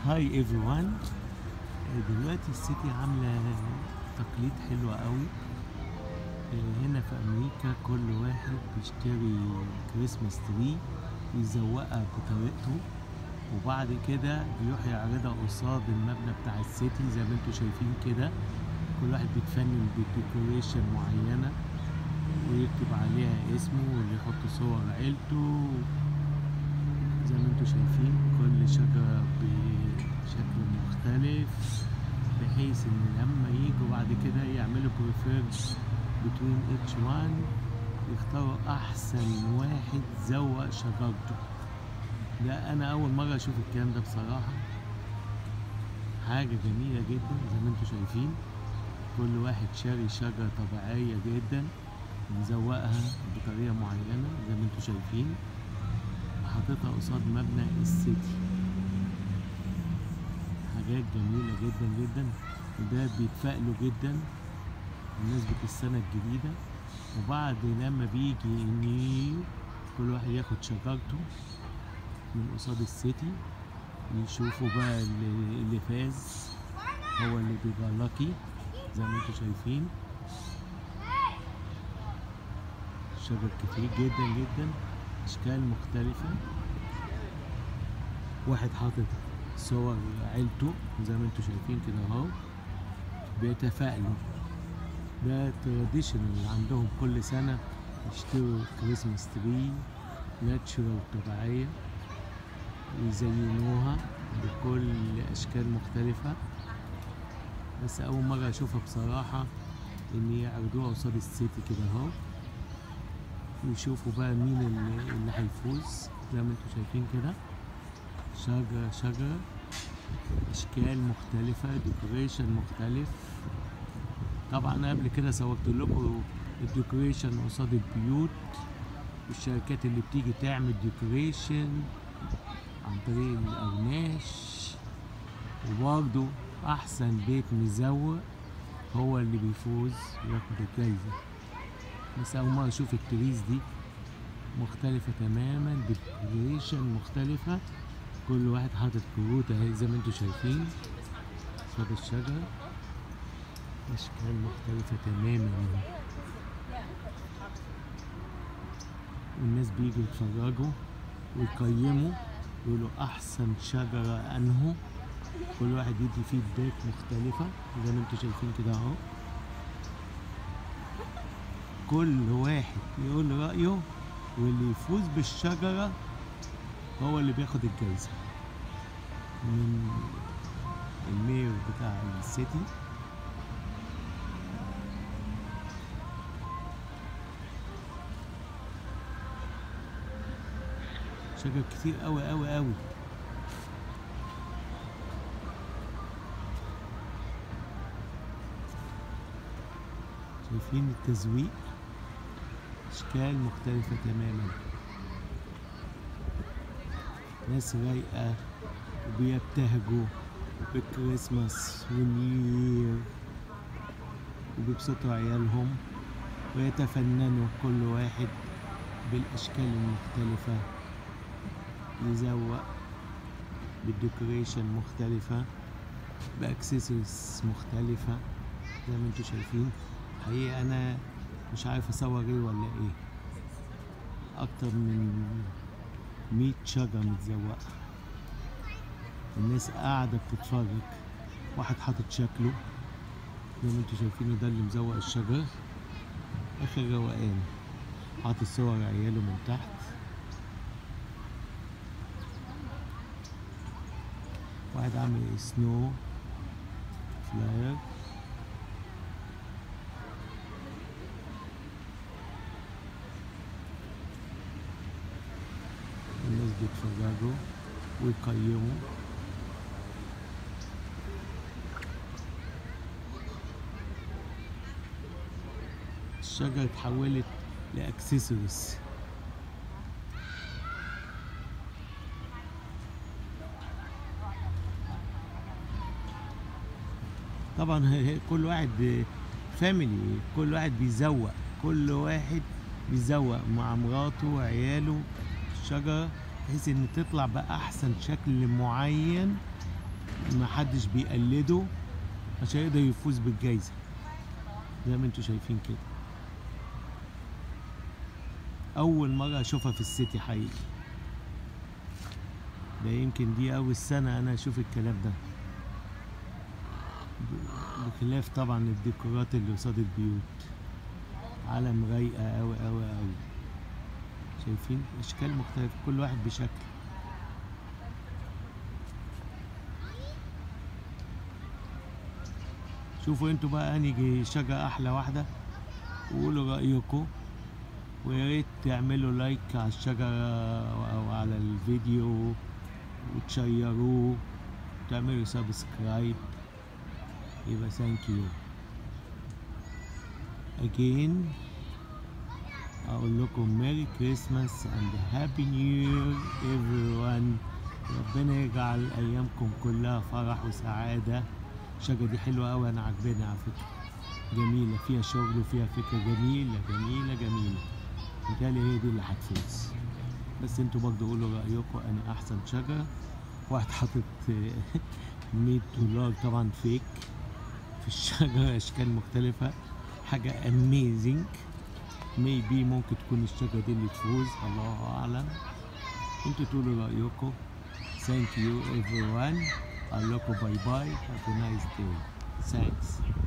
هاي ايفري وان دلوقتي السيتي عاملة تقليد حلو قوي آه، هنا في أمريكا كل واحد بيشتري كريسماس تري ويزوقها بطريقته وبعد كده بيروح يعرضها قصاد المبنى بتاع السيتي زي ما انتوا شايفين كده كل واحد بيتفنن بديكوريشن معينة ويكتب عليها اسمه واللي يحط صور عيلته زي ما انتوا شايفين كل شجرة بشكل مختلف بحيث ان لما يجوا بعد كده يعملوا بريفير بتوين اتش وان يختاروا احسن واحد زوق شجرته ده انا اول مرة اشوف الكلام ده بصراحة حاجة جميلة جدا زي ما انتوا شايفين كل واحد شاري شجرة طبيعية جدا مزوقها بطريقة معينة زي ما انتوا شايفين حاططها قصاد مبنى السيتي حاجات جميلة جدا جدا وده بيتفائلوا جدا بمناسبة السنة الجديدة وبعد لما بيجي نيو كل واحد ياخد شجرته من قصاد السيتي يشوفوا بقى اللي, اللي فاز هو اللي بيبقى لاكي زي ما انتوا شايفين شجر كتير جدا جدا اشكال مختلفة واحد حاطط صور عيلته زي ما انتوا شايفين كده اهو بيتفائلوا ده تراديشن اللي عندهم كل سنة يشتروا كريسماس تري ناتشورال طبيعية ويزينوها بكل أشكال مختلفة بس أول مرة أشوفها بصراحة إن يعرضوها قصاد السيتي كده أهو ويشوفوا بقى مين اللي, اللي هيفوز زي ما انتوا شايفين كده شجرة شجرة أشكال مختلفة ديكوريشن مختلف طبعا أنا قبل كده صورت لكم الديكوريشن قصاد البيوت والشركات اللي بتيجي تعمل ديكوريشن عن طريق الأقماش وبرضه أحسن بيت مزوق هو اللي بيفوز وياخد الجايزة بس أول مرة أشوف التريز دي مختلفة تماما بديكوريشن مختلفة كل واحد حاطط كروت اهي زي ما انتوا شايفين قصاد الشجرة أشكال مختلفة تماما والناس بيجوا يتفرجوا ويقيموا يقولوا أحسن شجرة أنهو كل واحد يدي فيدباك مختلفة زي ما انتوا شايفين كده اهو كل واحد يقول رأيه واللي يفوز بالشجرة هو اللي بياخد الجايزة من المير بتاع السيتي شجر كتير قوي قوي قوي شايفين التزويق اشكال مختلفة تماما ناس رايقة وبيبتهجوا بالكريسماس والنيو وبيبسطوا عيالهم ويتفننوا كل واحد بالأشكال المختلفة يزوق بالديكوريشن مختلفة بأكسسوارز مختلفة زي ما انتوا شايفين حقيقة أنا مش عارف أصور إيه ولا إيه أكتر من مية شجرة متزوقة الناس قاعدة بتتفرج واحد حاطط شكله زي ما انتوا شايفينه ده اللي مزوق الشجر آخر روقان حاطط صور عياله من تحت واحد عامل سنو فلاير الناس بيتفرجوا ويقيموا الشجرة اتحولت لأكسسوارز طبعا هي- هي كل واحد فاميلي كل واحد بيزوق كل واحد بيزوق مع مراته وعياله الشجرة بحيث ان تطلع بأحسن شكل معين محدش بيقلده عشان يقدر يفوز بالجايزة زي ما انتوا شايفين كده أول مرة أشوفها في السيتي حقيقي ده يمكن دي أول سنة أنا أشوف الكلام ده ب- بخلاف طبعا الديكورات اللي قصاد البيوت عالم رايقة أوي أوي أوي شايفين أشكال مختلفة كل واحد بشكل شوفوا انتوا بقى انهي شجرة أحلى واحدة وقولوا رأيكم ويا ريت تعملوا لايك على الشجرة أو على الفيديو وتشيروه وتعملوا سبسكرايب يبقى ثانك يو again أقول لكم ميري كريسماس and هابي نيو year everyone ربنا يجعل أيامكم كلها فرح وسعادة الشجرة دي حلوة أوي أنا عاجباني على فكرة جميلة فيها شغل وفيها فكرة جميلة جميلة جميلة متهيألي هي دي اللي هتفوز بس انتوا برضه قولوا رأيكم أنا أحسن شجرة واحد حاطط 100 دولار طبعا فيك في الشجرة أشكال مختلفة حاجة اميزنج ميبي ممكن تكون الشجرة دي اللي تفوز الله أعلم انتوا تقولوا رأيكم thank you everyone أقول لكم باي باي have a nice day thanks